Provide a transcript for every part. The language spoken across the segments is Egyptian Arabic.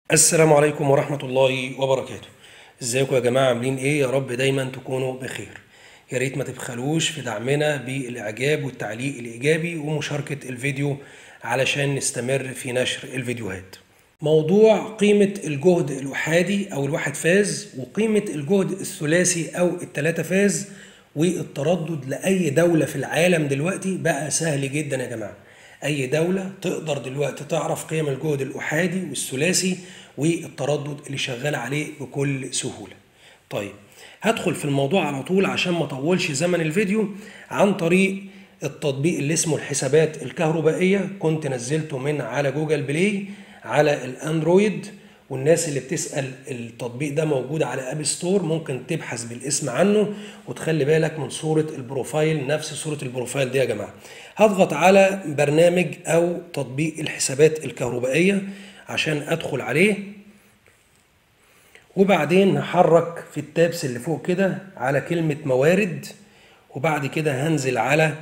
السلام عليكم ورحمة الله وبركاته ازيكم يا جماعة عاملين ايه يا رب دايما تكونوا بخير يا ريت ما تبخلوش في دعمنا بالاعجاب والتعليق الايجابي ومشاركة الفيديو علشان نستمر في نشر الفيديوهات موضوع قيمة الجهد الأحادي أو الواحد فاز وقيمة الجهد الثلاثي أو التلاتة فاز والتردد لأي دولة في العالم دلوقتي بقى سهل جدا يا جماعة أي دولة تقدر دلوقتي تعرف قيم الجهد الأحادي والثلاثي والتردد اللي شغال عليه بكل سهولة طيب هدخل في الموضوع على طول عشان ما اطولش زمن الفيديو عن طريق التطبيق اللي اسمه الحسابات الكهربائية كنت نزلته من على جوجل بلاي على الاندرويد والناس اللي بتسأل التطبيق ده موجود على اب ستور ممكن تبحث بالاسم عنه وتخلي بالك من صورة البروفايل نفس صورة البروفايل دي يا جماعة هضغط على برنامج او تطبيق الحسابات الكهربائية عشان ادخل عليه وبعدين هحرك في التابس اللي فوق كده على كلمة موارد وبعد كده هنزل على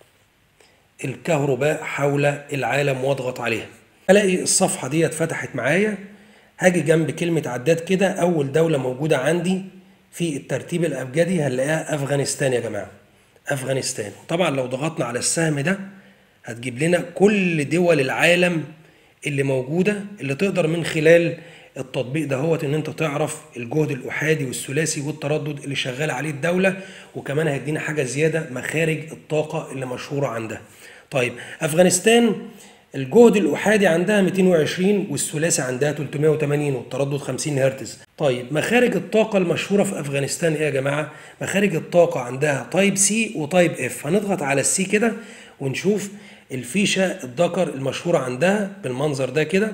الكهرباء حول العالم واضغط عليها الاقي الصفحة دي اتفتحت معايا هاجي جنب كلمة عداد كده أول دولة موجودة عندي في الترتيب الأبجدي هنلاقيها أفغانستان يا جماعة أفغانستان طبعا لو ضغطنا على السهم ده هتجيب لنا كل دول العالم اللي موجودة اللي تقدر من خلال التطبيق ده هو ان انت تعرف الجهد الاحادي والثلاثي والتردد اللي شغال عليه الدولة وكمان هيدينا حاجة زيادة مخارج الطاقة اللي مشهورة عندها طيب افغانستان الجهد الأحادي عندها 220 والثلاثي عندها 380 والتردد 50 هرتز. طيب مخارج الطاقة المشهورة في أفغانستان إيه يا جماعة؟ مخارج الطاقة عندها تايب سي وتايب اف، هنضغط على السي كده ونشوف الفيشة الذكر المشهورة عندها بالمنظر ده كده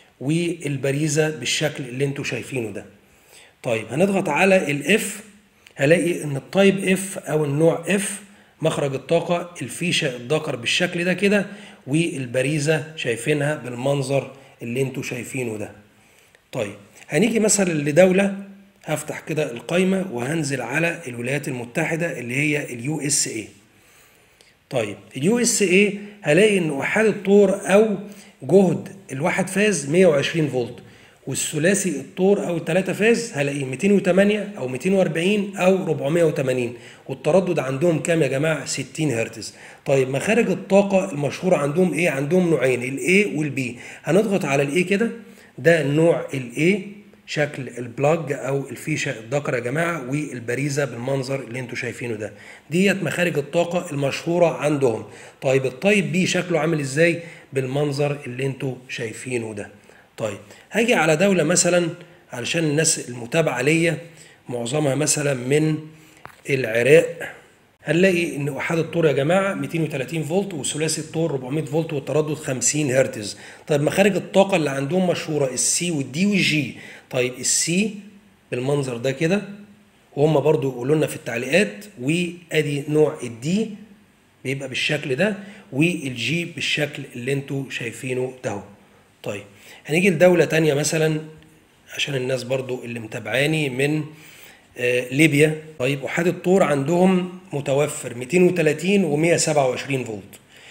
والبريزة بالشكل اللي انتوا شايفينه ده. طيب هنضغط على الاف هلاقي ان التايب اف او النوع اف مخرج الطاقة الفيشة الذكر بالشكل ده كده والبريزة شايفينها بالمنظر اللي انتوا شايفينه ده طيب هنيجي مثلا لدولة هفتح كده القايمة وهنزل على الولايات المتحدة اللي هي اليو اس اي طيب اليو اس اي هلاقي ان وحاد الطور او جهد الواحد فاز 120 فولت والثلاثي الطور او الثلاثه فاز هلاقيه 208 او 240 او 480 والتردد عندهم كام يا جماعه 60 هرتز طيب مخارج الطاقه المشهوره عندهم ايه عندهم نوعين الاي والبي هنضغط على الاي كده ده النوع الاي شكل البلاج او الفيشه الذكر يا جماعه والبريزه بالمنظر اللي انتوا شايفينه ده ديت مخارج الطاقه المشهوره عندهم طيب الطيب بي شكله عامل ازاي بالمنظر اللي انتوا شايفينه ده طيب هاجي على دولة مثلا علشان الناس المتابعة ليا معظمها مثلا من العراق هنلاقي ان احاد الطور يا جماعه 230 فولت وثلاثي الطور 400 فولت والتردد 50 هرتز طيب مخارج الطاقه اللي عندهم مشهوره السي والدي والجي طيب السي بالمنظر ده كده وهم برضو يقولوا لنا في التعليقات وادي نوع الدي بيبقى بالشكل ده والجي بالشكل اللي انتوا شايفينه ده طيب هنيجي لدولة تانية مثلا عشان الناس برضو اللي متابعاني من آه ليبيا طيب أحاد الطور عندهم متوفر 230 و 127 فولت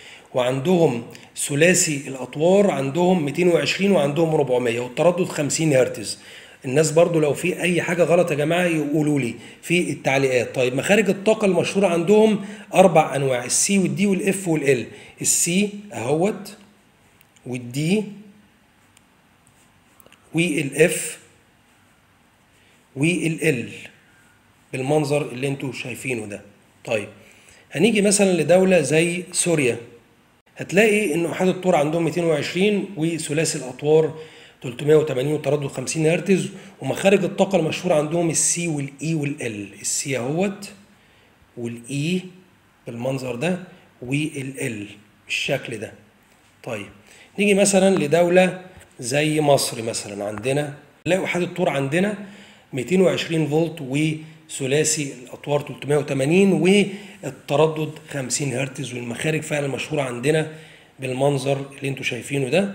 وعندهم ثلاثي الأطوار عندهم 220 وعندهم 400 والتردد 50 هرتز الناس برضو لو في أي حاجة غلط يا جماعة يقولوا لي في التعليقات طيب مخارج الطاقة المشهورة عندهم أربع أنواع السي والدي والإف والإل السي أهوت والدي والاف والال بالمنظر اللي انتوا شايفينه ده طيب هنيجي مثلا لدولة زي سوريا هتلاقي ان احاد الطور عندهم 220 وثلاثي الاطوار 380 وتردد 50 هرتز ومخارج الطاقة المشهورة عندهم السي والاي والال السي اهوت والاي بالمنظر ده والال بالشكل ده طيب نيجي مثلا لدولة زي مصر مثلا عندنا نلاقي وحدة الطور عندنا 220 فولت وثلاثي الاطوار 380 والتردد 50 هرتز والمخارج فعلا مشهوره عندنا بالمنظر اللي انتوا شايفينه ده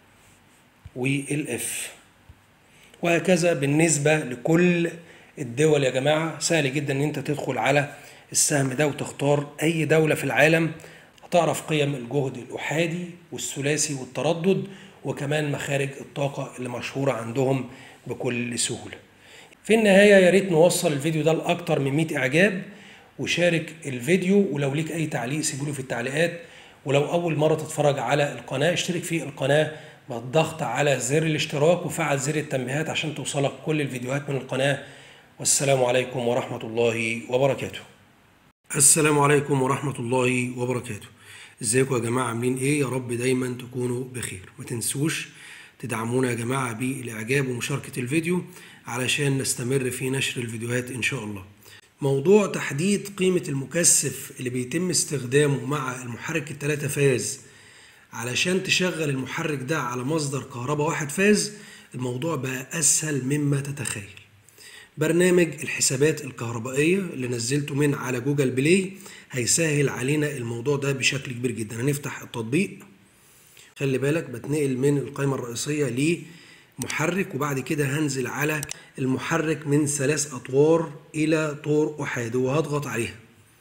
والاف وهكذا بالنسبه لكل الدول يا جماعه سهل جدا ان انت تدخل على السهم ده وتختار اي دوله في العالم هتعرف قيم الجهد الاحادي والثلاثي والتردد وكمان مخارج الطاقة اللي مشهورة عندهم بكل سهولة في النهاية يا ريت نوصل الفيديو ده لأكتر من 100 إعجاب وشارك الفيديو ولو ليك أي تعليق سيبوله في التعليقات ولو أول مرة تتفرج على القناة اشترك في القناة بالضغط على زر الاشتراك وفعل زر التنبيهات عشان توصلك كل الفيديوهات من القناة والسلام عليكم ورحمة الله وبركاته السلام عليكم ورحمة الله وبركاته ازيكم يا جماعة عاملين ايه يا رب دايما تكونوا بخير ما تنسوش تدعمونا يا جماعة بالإعجاب ومشاركة الفيديو علشان نستمر في نشر الفيديوهات إن شاء الله موضوع تحديد قيمة المكثف اللي بيتم استخدامه مع المحرك التلاتة فاز علشان تشغل المحرك ده على مصدر كهرباء واحد فاز الموضوع بقى أسهل مما تتخيل برنامج الحسابات الكهربائية اللي نزلته من على جوجل بلاي هيسهل علينا الموضوع ده بشكل كبير جدا هنفتح التطبيق خلي بالك بتنقل من القائمة الرئيسية لمحرك وبعد كده هنزل على المحرك من ثلاث أطوار إلى طور أحادي وهضغط عليها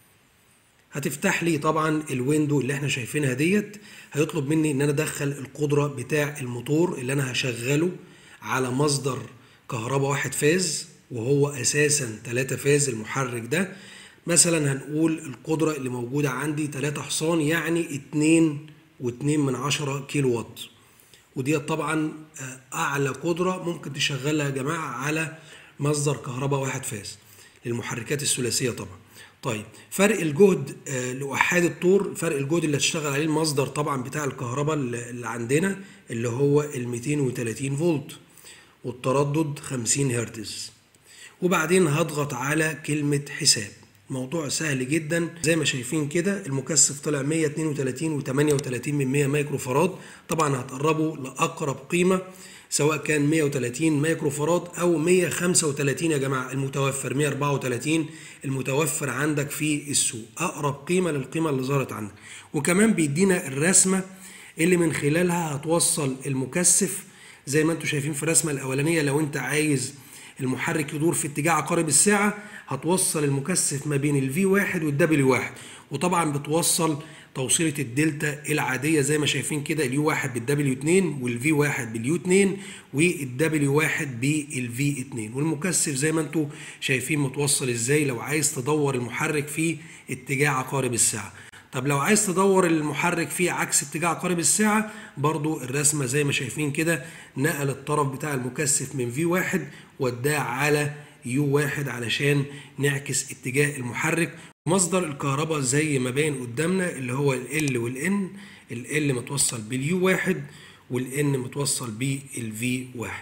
هتفتح لي طبعا الويندو اللي احنا شايفينها ديت هيطلب مني ان انا ادخل القدرة بتاع الموتور اللي انا هشغله على مصدر كهرباء واحد فاز وهو اساسا 3 فاز المحرك ده مثلا هنقول القدرة اللي موجودة عندي 3 حصان يعني 2 و2 من 10 كيلو وات ودي طبعا اعلى قدرة ممكن تشغلها يا جماعة على مصدر كهرباء واحد فاز للمحركات الثلاثية طبعا طيب فرق الجهد لوحاد الطور فرق الجهد اللي هتشتغل عليه المصدر طبعا بتاع الكهرباء اللي عندنا اللي هو ال 230 فولت والتردد 50 هرتز وبعدين هضغط على كلمة حساب موضوع سهل جدا زي ما شايفين كده المكثف طلع 132 و38 من 100 مايكرو فراد طبعا هتقربوا لأقرب قيمة سواء كان 130 مايكرو فراد او 135 يا جماعه المتوفر 134 المتوفر عندك في السوق اقرب قيمه للقيمه اللي ظهرت عندك وكمان بيدينا الرسمه اللي من خلالها هتوصل المكثف زي ما انتم شايفين في الرسمه الاولانيه لو انت عايز المحرك يدور في اتجاه عقارب الساعه هتوصل المكثف ما بين الفي واحد والدبليو واحد وطبعا بتوصل توصيلة الدلتا العادية زي ما شايفين كده اليو واحد بالدبليو 2 والفي واحد باليو 2 والدبليو واحد بالفي 2 والمكثف زي ما انتم شايفين متوصل ازاي لو عايز تدور المحرك في اتجاه عقارب الساعة طب لو عايز تدور المحرك في عكس اتجاه عقارب الساعة برضو الرسمة زي ما شايفين كده نقل الطرف بتاع المكثف من في واحد وداه على يو واحد علشان نعكس اتجاه المحرك مصدر الكهرباء زي ما باين قدامنا اللي هو ال والان ال متوصل باليو واحد والان متوصل بالفي واحد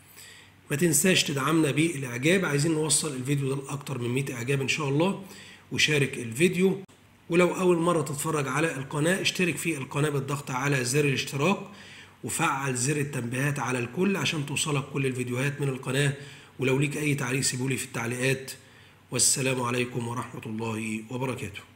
ما تنساش تدعمنا بالاعجاب عايزين نوصل الفيديو ده لاكتر من 100 اعجاب ان شاء الله وشارك الفيديو ولو اول مره تتفرج على القناه اشترك في القناه بالضغط على زر الاشتراك وفعل زر التنبيهات على الكل عشان توصلك كل الفيديوهات من القناه ولو ليك اي تعليق سيبولي في التعليقات والسلام عليكم ورحمة الله وبركاته